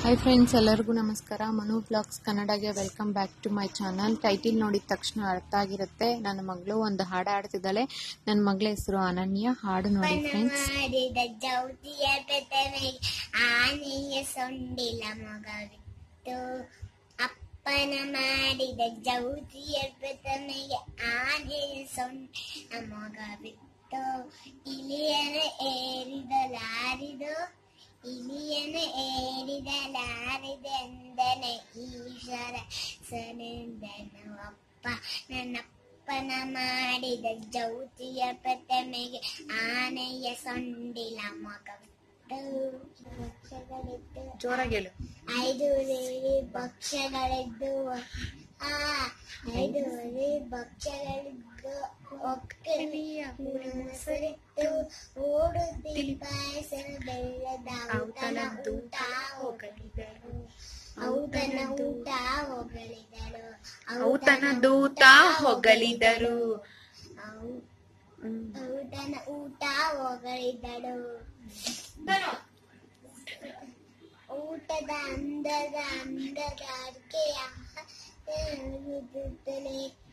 hi friends ಎಲ್ಲರಿಗೂ ನಮಸ್ಕಾರ Manu blogs ಕನ್ನಡಗೆ welcome back to my channel title ನೋಡಿದ ತಕ್ಷಣ ಅರ್ಥ ಆಗಿರುತ್ತೆ ನನ್ನ ಮಗಳು ಒಂದು ಹಾಡು ಹಾಡ್ತಿದ್ದಾಳೆ ನನ್ನ ಮಗಳ ಹೆಸರು ಅನನ್ಯ ಹಾಡು ನೋಡಿ ಫ್ರೆಂಡ್ಸ್ ಮಾಡಿದ ಜೌತಿಯ ಬೆತ್ತಮೆಗೆ ಆನೆಯ ಸೊಂಡಿಲ ಮೊಗವಿತ್ತು ಅಪ್ಪನ ಮಾಡಿದ ಜೌತಿಯ ಬೆತ್ತಮೆಗೆ ಆನೆಯ ಸೊಂಡಿಲ ಮೊಗವಿತ್ತು ಇಲಿಯನ ಏರಿದ ಲಾರಿದು ಇಲಿಯನ ಏರಿದ ಲಾರಿದೆಂದನೆ ಈಶ್ವರ ಸನೆಂದನು ಅಪ್ಪ ನನ್ನಪ್ಪನ ಮಾಡಿದ ಜೌತಿಯ ಪ್ರತಿಮೆಗೆ ಆನೆಯ ಸೊಂಡಿಲ ಮಗವಿತ್ತು ಭಕ್ಷ್ಯಗಳಿದ್ದು ಜೋರಾಗಿ ಹೇಳು ಐದು ರೀತಿ ಭಕ್ಷ್ಯಗಳಿದ್ದು ಆ ಐದು ರೀತಿ ಭಕ್ಷ್ಯಗಳಿದ್ದು ಒಕ್ಕಲಿಯ ಮೊಸರಿತ್ತು ಓಡುತ್ತಿ ಪಾಯಸನ ಬೆಲ್ಲದ ಔತಣ ಊಟ ಹೊಗಳಿದರು ಔತಣ ಊಟ ಹೊಗಳಿದರು ಔತಣ ದೂತ ಹೊಗಳಿದರು ಔ- ಔತಣ ಊಟ ಹೊಗಳಿದರು ಊಟದ ಅಂದದ ಅಂದದ ಅಡಿಕೆಯ